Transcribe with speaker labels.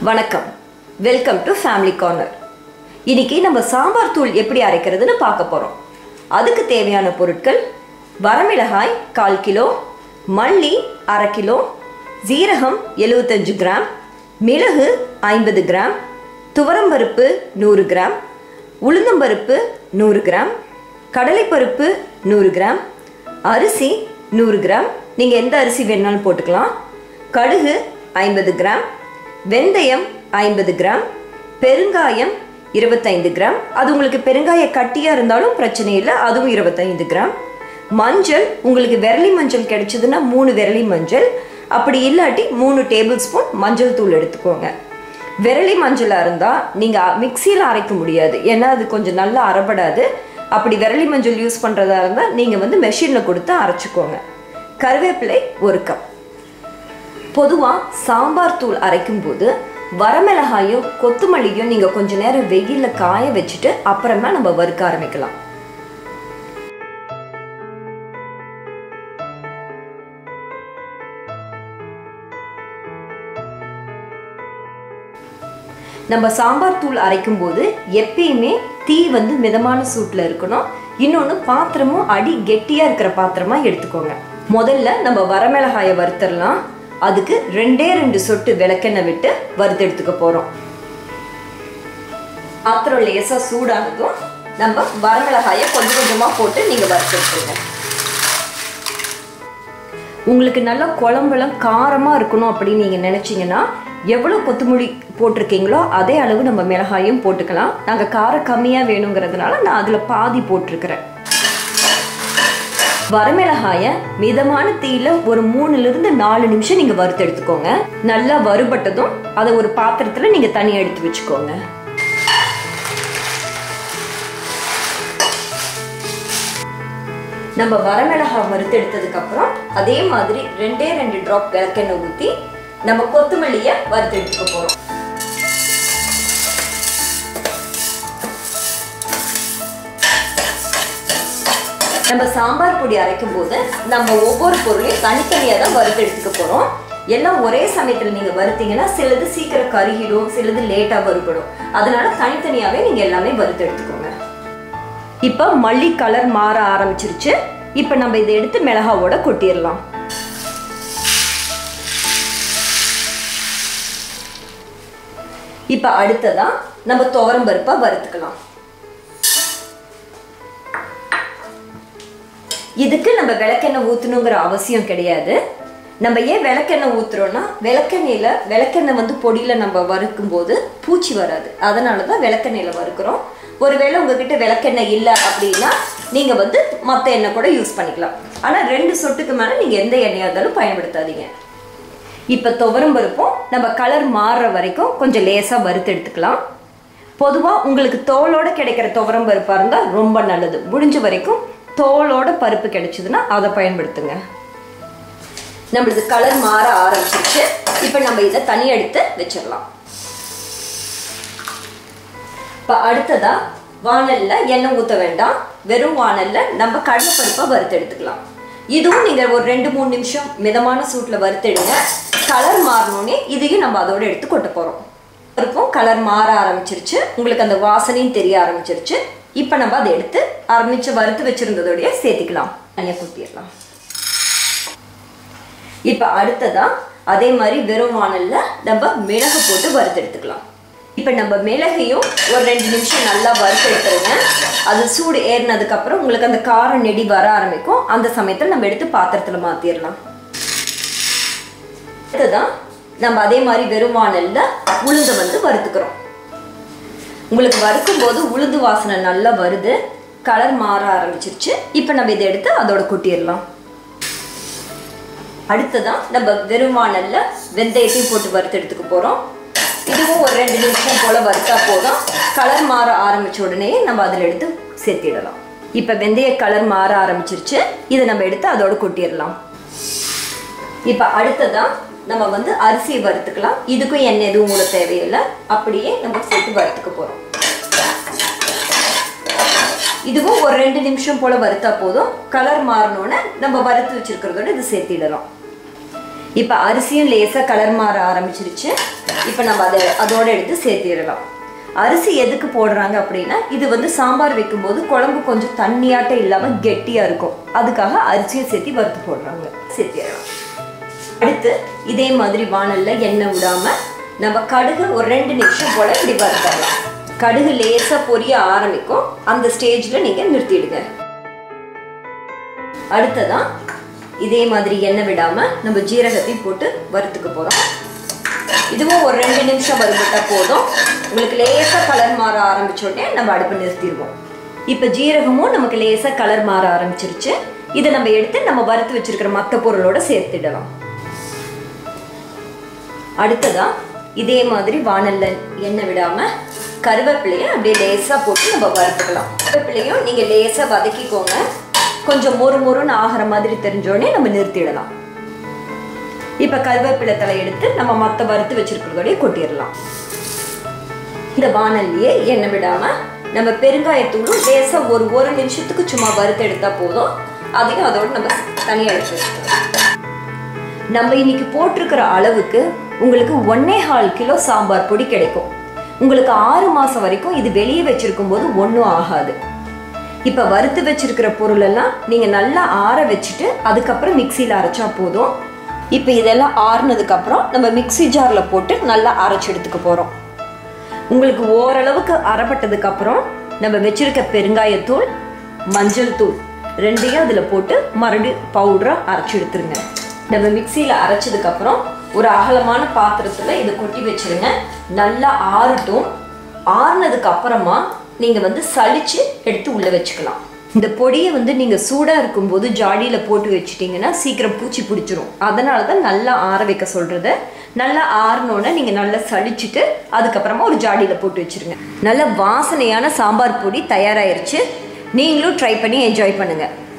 Speaker 1: வணக்கம் welcome to family corner இன்னைக்கு நம்ம சாம்பார் தூள் எப்படி அரைக்கிறதுன்னு பார்க்க போகிறோம் அதுக்கு தேவையான பொருட்கள் வரமிளகாய் கால் கிலோ மல்லி அரை கிலோ ஜீரகம் எழுபத்தஞ்சு கிராம் மிளகு ஐம்பது கிராம் துவரம்பருப்பு நூறு கிராம் உளுந்தம்பருப்பு நூறு கிராம் கடலைப்பருப்பு நூறு கிராம் அரிசி நூறு கிராம் நீங்கள் எந்த அரிசி வேணாலும் போட்டுக்கலாம் கடுகு ஐம்பது கிராம் வெந்தயம் ஐம்பது கிராம் பெருங்காயம் இருபத்தைந்து கிராம் அது உங்களுக்கு பெருங்காய கட்டியாக இருந்தாலும் பிரச்சனை இல்லை அதுவும் இருபத்தைந்து கிராம் மஞ்சள் உங்களுக்கு விரலி மஞ்சள் கிடைச்சதுன்னா மூணு விரலி மஞ்சள் அப்படி இல்லாட்டி மூணு டேபிள் ஸ்பூன் மஞ்சள் தூள் எடுத்துக்கோங்க விரலி மஞ்சளாக இருந்தால் நீங்கள் மிக்சியில் அரைக்க முடியாது ஏன்னா அது கொஞ்சம் நல்லா அரைப்படாது அப்படி விரலி மஞ்சள் யூஸ் பண்ணுறதா இருந்தால் நீங்கள் வந்து மெஷினில் கொடுத்து அரைச்சிக்கோங்க கருவேப்பிலை ஒரு கப் பொதுவாக சாம்பார் தூள் அரைக்கும் போது வரமிளகாயும் கொத்தமல்லியும் நீங்கள் கொஞ்ச நேரம் வெயிலில் காய வச்சுட்டு அப்புறமா நம்ம வறுக்க ஆரம்பிக்கலாம் நம்ம சாம்பார் தூள் அரைக்கும் போது எப்பயுமே தீ வந்து மிதமான சூட்டில் இருக்கணும் இன்னொன்று பாத்திரமும் அடி கெட்டியாக இருக்கிற பாத்திரமா எடுத்துக்கோங்க முதல்ல நம்ம வரமிளகாயை வறுத்தரலாம் அதுக்கு ரெண்டே ரெண்டு சொட்டு விளக்கெண்ணெய் விட்டு வறுத்து எடுத்துக்க போகிறோம் பாத்திரம் லேசாக சூடானதும் நம்ம வரமிளகாயை கொஞ்சம் கொஞ்சமாக போட்டு நீங்கள் வறுத்து எடுத்துருங்க உங்களுக்கு நல்லா குழம்பெல்லாம் காரமாக இருக்கணும் அப்படின்னு நீங்கள் நினச்சிங்கன்னா எவ்வளோ கொத்தமல்லி போட்டிருக்கீங்களோ அதே அளவு நம்ம மிளகாயும் போட்டுக்கலாம் நாங்கள் காரம் கம்மியாக வேணுங்கிறதுனால நான் அதில் பாதி போட்டிருக்கிறேன் வரமிளகாயை மிதமான தீயில ஒரு மூணுலேருந்து நாலு நிமிஷம் நீங்கள் வறுத்து எடுத்துக்கோங்க நல்லா வறுபட்டதும் அதை ஒரு பாத்திரத்தில் நீங்கள் தனியாக எடுத்து வச்சுக்கோங்க நம்ம வரமிளகாய் வறுத்து எடுத்ததுக்கு அப்புறம் அதே மாதிரி ரெண்டே ரெண்டு ட்ராப் விளக்கெண்ணெய் ஊற்றி நம்ம கொத்தமல்லியை வறுத்து எடுத்துக்க போகிறோம் நம்ம சாம்பார் பொடி அரைக்கும் போது நம்ம ஒவ்வொரு பொருளையும் தனித்தனியாக தான் வறுத்து எடுத்துக்க போகிறோம் எல்லாம் ஒரே சமயத்தில் நீங்கள் வறுத்தீங்கன்னா சிலது சீக்கிரம் கருகிடும் சிலது லேட்டாக வறுபடும் அதனால தனித்தனியாகவே நீங்கள் எல்லாமே வறுத்து எடுத்துக்கோங்க இப்போ மல்லி கலர் மாற ஆரம்பிச்சிருச்சு இப்போ நம்ம இதை எடுத்து மிளகாவோட கொட்டிடலாம் இப்போ அடுத்ததா நம்ம துவரம் பருப்பை வறுத்துக்கலாம் இதுக்கு நம்ம விளக்கெண்ணெய் ஊற்றணுங்கிற அவசியம் கிடையாது நம்ம ஏன் விளக்கெண்ணெய் ஊற்றுறோன்னா விளக்கெண்ணெயில் விளக்கெண்ணெய் வந்து பொடியில் நம்ம வறுக்கும் போது பூச்சி வராது அதனால தான் விளக்கெண்ணெயில் வறுக்கிறோம் ஒருவேளை உங்ககிட்ட விளக்கெண்ணெய் இல்லை அப்படின்னா நீங்கள் வந்து மற்ற எண்ணெய் கூட யூஸ் பண்ணிக்கலாம் ஆனால் ரெண்டு சொட்டுக்கு மேலே நீங்கள் எந்த எண்ணெயாக இருந்தாலும் பயன்படுத்தாதீங்க இப்போ துவரம் பருப்பும் நம்ம கலர் மாறுற வரைக்கும் கொஞ்சம் லேசாக வறுத்து எடுத்துக்கலாம் பொதுவாக உங்களுக்கு தோலோட கிடைக்கிற துவரம் பருப்பாக இருந்தால் ரொம்ப நல்லது முடிஞ்ச வரைக்கும் தோலோட பருப்பு கிடைச்சதுன்னா அதை பயன்படுத்துங்க நம்மளுக்கு கலர் மாற ஆரம்பிச்சிருச்சு இப்போ நம்ம இதை தனி எடுத்து வச்சிடலாம் இப்போ அடுத்ததா வானல்ல எண்ணெய் ஊற்ற வேண்டாம் வெறும் வானல்ல நம்ம கடலைப்பருப்பை வறுத்து எடுத்துக்கலாம் இதுவும் நீங்கள் ஒரு ரெண்டு மூணு நிமிஷம் மிதமான சூட்டில் வறுத்தெடுங்க கலர் மாறினோடனே இதையும் நம்ம அதோட எடுத்து கொட்ட போகிறோம் பருப்பும் கலர் மாற ஆரம்பிச்சிருச்சு உங்களுக்கு அந்த வாசனையும் தெரிய ஆரம்பிச்சிருச்சு இப்போ நம்ம அதை எடுத்து ஆரம்பிச்சு வறுத்து வச்சிருந்ததோடய சேர்த்திக்கலாம் தனியாக கொட்டிடலாம் இப்போ அடுத்ததா அதே மாதிரி வெறும் வானல்ல நம்ம மிளகு போட்டு வறுத்து எடுத்துக்கலாம் இப்போ நம்ம மிளகையும் ஒரு ரெண்டு நிமிஷம் நல்லா வறுத்து எடுத்துருங்க அது சூடு ஏறினதுக்கப்புறம் உங்களுக்கு அந்த காரம் நெடி வர ஆரம்பிக்கும் அந்த சமயத்தில் நம்ம எடுத்து பாத்திரத்தில் மாற்றிடலாம் அடுத்ததான் நம்ம அதே மாதிரி வெறும் வானல்ல உளுந்தை வந்து வறுத்துக்கிறோம் உங்களுக்கு வறுக்கும் போது உளுந்து வாசனை நல்லா வருது கலர் மாற ஆரம்பிச்சிருச்சு இப்போ நம்ம இதை எடுத்து அதோட கொட்டிடலாம் அடுத்ததான் நம்ம வெறும் வானல்ல வெந்தயத்தையும் போட்டு வறுத்து எடுத்துக்க போகிறோம் இதுவும் ஒரு ரெண்டு நிமிஷம் போல் வறுத்தா போதும் கலர் மாற ஆரம்பிச்ச உடனே நம்ம அதில் எடுத்து சேர்த்திடலாம் இப்போ வெந்தய கலர் மாற ஆரம்பிச்சிருச்சு இதை நம்ம எடுத்து அதோட கொட்டிடலாம் இப்போ அடுத்ததான் நம்ம வந்து அரிசியை வறுத்துக்கலாம் இதுக்கும் எண்ணெய் எதுவும் கூட தேவையில்லை அப்படியே நம்ம சேர்த்து வறுத்துக்க போகிறோம் இதுவும் ஒரு ரெண்டு நிமிஷம் போல் வறுத்தா போதும் கலர் மாறினோன்னே நம்ம வறுத்து வச்சிருக்கிறதோட இது சேர்த்திடலாம் இப்போ அரிசியும் லேசாக கலர் மாற ஆரம்பிச்சிருச்சு இப்போ நம்ம அதை அதோட எடுத்து சேர்த்திடலாம் அரிசி எதுக்கு போடுறாங்க அப்படின்னா இது வந்து சாம்பார் வைக்கும்போது குழம்பு கொஞ்சம் தண்ணியாட்டம் இல்லாமல் கெட்டியாக இருக்கும் அதுக்காக அரிசியும் சேர்த்து வறுத்து போடுறாங்க சேர்த்திடலாம் அடுத்து இதே மாதிரி வானல்ல எண்ணெய் விடாம நம்ம கடுகு ஒரு ரெண்டு நிமிஷம் போல இப்படி வறுத்தரலாம் கடுகு லேசா பொரிய ஆரம்பிக்கும் அந்த ஸ்டேஜ்ல நீங்க நிறுத்திடுங்க அடுத்ததான் இதே மாதிரி எண்ணெய் விடாம நம்ம ஜீரகத்தையும் போட்டு வறுத்துக்க போறோம் இதுவும் ஒரு ரெண்டு நிமிஷம் வறுபட்டா போதும் உங்களுக்கு லேசா கலர் மாற ஆரம்பிச்ச உடனே நம்ம அடுப்பு நிறுத்திடுவோம் இப்போ ஜீரகமும் நமக்கு லேசா கலர் மாற ஆரம்பிச்சிருச்சு இதை நம்ம எடுத்து நம்ம வறுத்து வச்சிருக்கிற மற்ற பொருளோட சேர்த்துடலாம் அடுத்ததா இதே மாதிரி வானல்ல எண்ணெய் விடாம கருவேப்பிலையை அப்படியே லேசா போட்டு நம்ம வறுத்துக்கலாம் கருவேப்பிலையும் நீங்க லேசா வதக்கிக்கோங்க கொஞ்சம் மொறு மொறுன்னு ஆகிற மாதிரி தெரிஞ்சோடனே நம்ம நிறுத்திடலாம் இப்ப கருவேப்பிலை தலை எடுத்து நம்ம மத்த வறுத்து வச்சிருக்கிறதோடய கொட்டிடலாம் இந்த வானல்லையே எண்ணெய் விடாம நம்ம பெருங்காயத்தூளும் லேசா ஒரு ஒரு நிமிஷத்துக்கு சும்மா வறுத்து எடுத்தா போதும் அதையும் அதோட நம்ம தனியாக எடுத்து வச்சுக்கலாம் நம்ம இன்னைக்கு போட்டிருக்கிற அளவுக்கு உங்களுக்கு ஒன்னே கால் கிலோ சாம்பார் பொடி கிடைக்கும் உங்களுக்கு ஆறு மாசம் வரைக்கும் இது வெளியே வச்சிருக்கும் போது ஒன்றும் ஆகாது இப்போ வறுத்து வச்சிருக்கிற பொருள் எல்லாம் நீங்க நல்லா ஆற வச்சுட்டு அதுக்கப்புறம் மிக்சியில் அரைச்சா போதும் இப்போ இதெல்லாம் ஆறுனதுக்கு அப்புறம் நம்ம மிக்சி ஜாரில் போட்டு நல்லா அரைச்சு எடுத்துக்க போறோம் உங்களுக்கு ஓரளவுக்கு அரைப்பட்டதுக்கு அப்புறம் நம்ம வச்சிருக்க பெருங்காயத்தூள் மஞ்சள் தூள் ரெண்டையும் அதில் போட்டு மறுபடியும் பவுடராக அரைச்சி எடுத்துருங்க நம்ம மிக்சியில் அரைச்சதுக்கப்புறம் ஒரு அகலமான பாத்திரத்தில் இதை கொட்டி வச்சிருங்க நல்லா ஆறட்டும் ஆறுனதுக்கு அப்புறமா நீங்கள் வந்து சலிச்சு எடுத்து உள்ளே வச்சுக்கலாம் இந்த பொடியை வந்து நீங்கள் சூடாக இருக்கும்போது ஜாடியில் போட்டு வச்சிட்டிங்கன்னா சீக்கிரம் பூச்சி பிடிச்சிரும் அதனால தான் நல்லா ஆற வைக்க சொல்கிறது நல்லா ஆறினோன்னே நீங்கள் நல்லா சலிச்சுட்டு அதுக்கப்புறமா ஒரு ஜாடியில் போட்டு வச்சிருங்க நல்ல வாசனையான சாம்பார் பொடி தயாராயிருச்சு நீங்களும் ட்ரை பண்ணி என்ஜாய் பண்ணுங்கள்